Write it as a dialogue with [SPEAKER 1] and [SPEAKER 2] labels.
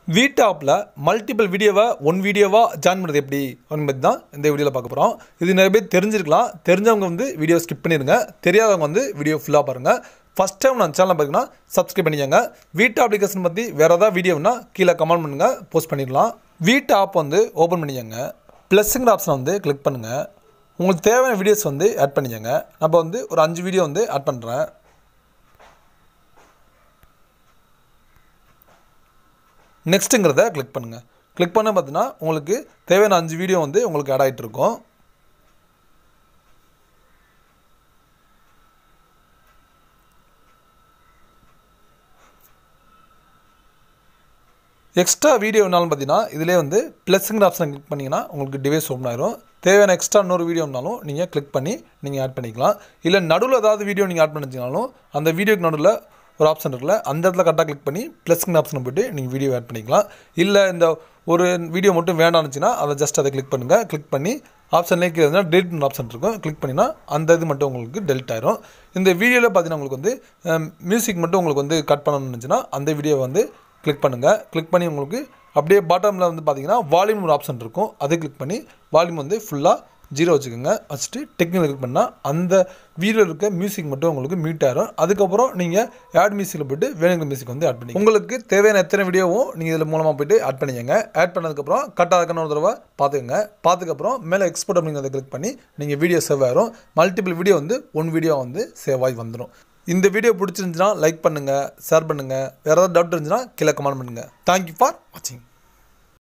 [SPEAKER 1] வீட்டு ஆப்பில் மல்டிபிள் வீடியோவை ஒன் வீடியோவாக ஜாயின் பண்ணுறது எப்படி அப்படின்னு பற்றி தான் இந்த வீடியோவில் பார்க்க போகிறோம் இது நிறைய பேர் தெரிஞ்சிருக்கலாம் தெரிஞ்சவங்க வந்து வீடியோ ஸ்கிப் பண்ணிடுங்க தெரியாதவங்க வந்து வீடியோ ஃபுல்லாக பாருங்கள் ஃபஸ்ட் டைம் நான் சேனல் பார்த்தீங்கன்னா சப்ஸ்கிரைப் பண்ணிக்கோங்க வீட்டு அப்ளிகேஷன் பற்றி வேறு ஏதாவது வீடியோனா கீழே கமெண்ட் பண்ணுங்கள் போஸ்ட் பண்ணிடலாம் வீட்டு ஆப் வந்து ஓப்பன் பண்ணிக்கோங்க ப்ளஸ்ஸுங்கிற ஆப்ஷனை வந்து கிளிக் பண்ணுங்கள் உங்களுக்கு தேவையான வீடியோஸ் வந்து ஆட் பண்ணிக்கோங்க நம்ம வந்து ஒரு அஞ்சு வீடியோ வந்து ஆட் பண்ணுறேன் நெக்ஸ்ட்டுங்கிறத கிளிக் பண்ணுங்கள் கிளிக் பண்ண பார்த்தீங்கன்னா உங்களுக்கு தேவையான அஞ்சு வீடியோ வந்து உங்களுக்கு ஆட் ஆகிட்டு இருக்கும் எக்ஸ்ட்ரா வீடியோ வேணாலும் பார்த்தீங்கன்னா இதிலே வந்து ப்ளஸ்ங்கிற ஆப்ஷனை கிளிக் பண்ணிங்கன்னா உங்களுக்கு டிவைஸ் ஓப்பன் ஆயிரும் தேவையான எக்ஸ்ட்ரா இன்னொரு வீடியோனாலும் நீங்கள் கிளிக் பண்ணி நீங்கள் ஆட் பண்ணிக்கலாம் இல்லை நடுவில் ஏதாவது வீடியோ நீங்கள் ஆட் பண்ணிச்சினாலும் அந்த வீடியோக்கு நடுவில் ஒரு ஆப்ஷன் இருக்குல்ல அந்த இடத்துல கரெக்டாக கிளிக் பண்ணி ப்ளஸ்ங்கிற ஆப்ஷனை போய்ட்டு நீங்கள் வீடியோ ஆட் பண்ணிக்கலாம் இல்லை இந்த ஒரு வீடியோ மட்டும் வேண்டாம்னுச்சுன்னா அதை ஜஸ்ட் அதை கிளிக் பண்ணுங்கள் கிளிக் பண்ணி ஆப்ஷன்லேயே கீழே இருந்தால் டெலிட் ஆப்ஷன் இருக்கும் கிளிக் பண்ணினா அந்த இது மட்டும் உங்களுக்கு டெலிட் ஆயிரும் இந்த வீடியோவில் பார்த்தீங்கன்னா உங்களுக்கு வந்து மியூசிக் மட்டும் உங்களுக்கு வந்து கட் பண்ணணும்னு இருந்துச்சுன்னா அந்த வீடியோ வந்து கிளிக் பண்ணுங்கள் கிளிக் பண்ணி உங்களுக்கு அப்படியே பாட்டமில் வந்து பார்த்தீங்கன்னா வால்யூம் ஒரு ஆப்ஷன் இருக்கும் அதை கிளிக் பண்ணி வால்யூம் வந்து ஃபுல்லாக ஜீரோ வச்சுக்கோங்க வச்சுட்டு டெக்னிக்கல் கிளிக் பண்ணால் அந்த வீடியோ இருக்க மியூசிக் மட்டும் உங்களுக்கு மியூட் ஆயிரும் அதுக்கப்புறம் நீங்கள் ஆட் மியூசிக்கில் போய்ட்டு வேணுங்கிற மியூசிக் வந்து ஆட் பண்ணி உங்களுக்கு தேவையான எத்தனை வீடியோவும் நீங்கள் இதில் மூலமாக போய்ட்டு ஆட் பண்ணிக்கங்க ஆட் பண்ணதுக்கப்புறம் கரெக்டாக அதுக்கான ஒரு தடவை பார்த்துக்கங்க பார்த்துக்கப்புறம் மேலே எக்ஸ்போர்ட் அப்படிங்கிறத கிளிக் பண்ணி நீங்கள் வீடியோ சேவ் ஆயிரும் மல்டிபிள் வீடியோ வந்து ஒன் வீடியோ வந்து சேவ் ஆகி வந்துடும் இந்த வீடியோ பிடிச்சிருந்துச்சுன்னா லைக் பண்ணுங்கள் ஷேர் பண்ணுங்கள் வேறு ஏதாவது டவுட் இருந்துச்சுன்னா கீழே கமெண்ட் பண்ணுங்கள் தேங்க்யூ ஃபார் வாட்சிங்